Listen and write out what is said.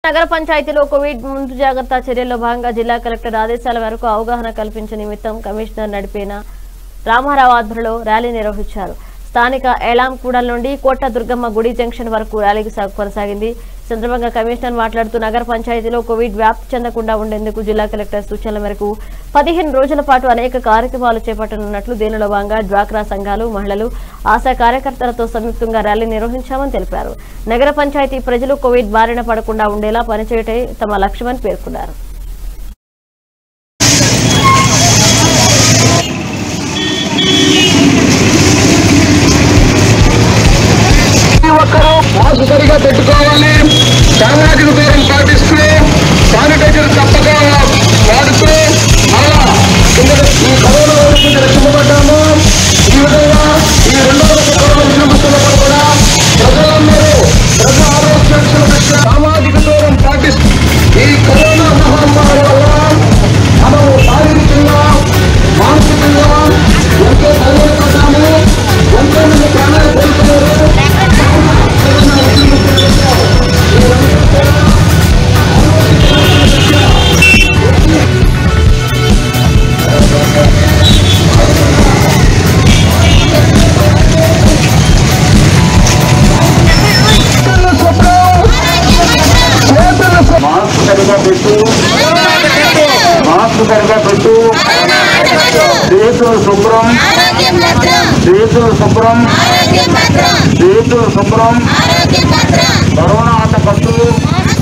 నగర పంచాయతీలో కోవిడ్ ముందు జాగ్రత్త చర్యల్లో భాగంగా జిల్లా కలెక్టర్ ఆదేశాల మేరకు అవగాహన కల్పించే నిమిత్తం కమిషనర్ నడిపిన రామారావు ఆధ్వర్యంలో ర్యాలీ నిర్వహించారు స్థానిక ఎలాంకూడల నుండి కోట దుర్గమ్మ గుడి జంక్షన్ వరకు ర్యాలీకి సా- కొనసాగింది ఈ సందర్భంగా కమిషనర్ మాట్లాడుతూ నగర పంచాయతీలో కోవిడ్ వ్యాప్తి చెందకుండా ఉండేందుకు జిల్లా కలెక్టర్ సూచనల మేరకు పదిహేను రోజుల పాటు అనేక కార్యక్రమాలు చేపట్టనున్నట్లు దీనిలో భాగంగా డ్వాక్రా సంఘాలు మహిళలు ఆశా కార్యకర్తలతో సంయుక్తంగా ర్యాలీ నిర్వహించామని తెలిపారు నగర పంచాయతీ ప్రజలు కోవిడ్ బారిన పడకుండా ఉండేలా పనిచేయటే తమ లక్ష్యమని పేర్కొన్నారు ప్రతి ఒక్కరూ మాస్క్ సరిగా పెట్టుకోవాలి సామాజిక దూరం పాటిస్తూ శానిటైజర్ తప్పక వాడుతూ మళ్ళా కింద ఈ కరోనా వైరస్ నుంచి రక్షించబడ్డాము ఈ విధంగా ఈ రెండవ దశ కరోనా విజృంభిస్తున్నప్పుడు కూడా ప్రజలందరూ ప్రజా ఆరోగ్య రక్షణ దృష్ట్యా సామాజిక దూరం పాటిస్తూ ఈ కరోనా మహమ్మారి వల్ల మనము శారీరకంగా మానసికంగా ఎంతో భయపడ్డాము ఎంతో మంది ప్రాణాలు కోల్పోయారు మాస్క్ సరిగా పెట్టు మాస్క్ సరిగా పెట్టు చేతులు శుభ్రం ఆరోగ్యం భద్రం చేతులు శుభ్రం ఆరోగ్యం భద్రం చేతులు శుభ్రం ఆరోగ్యం భద్రం కరోనా ఆట పట్టు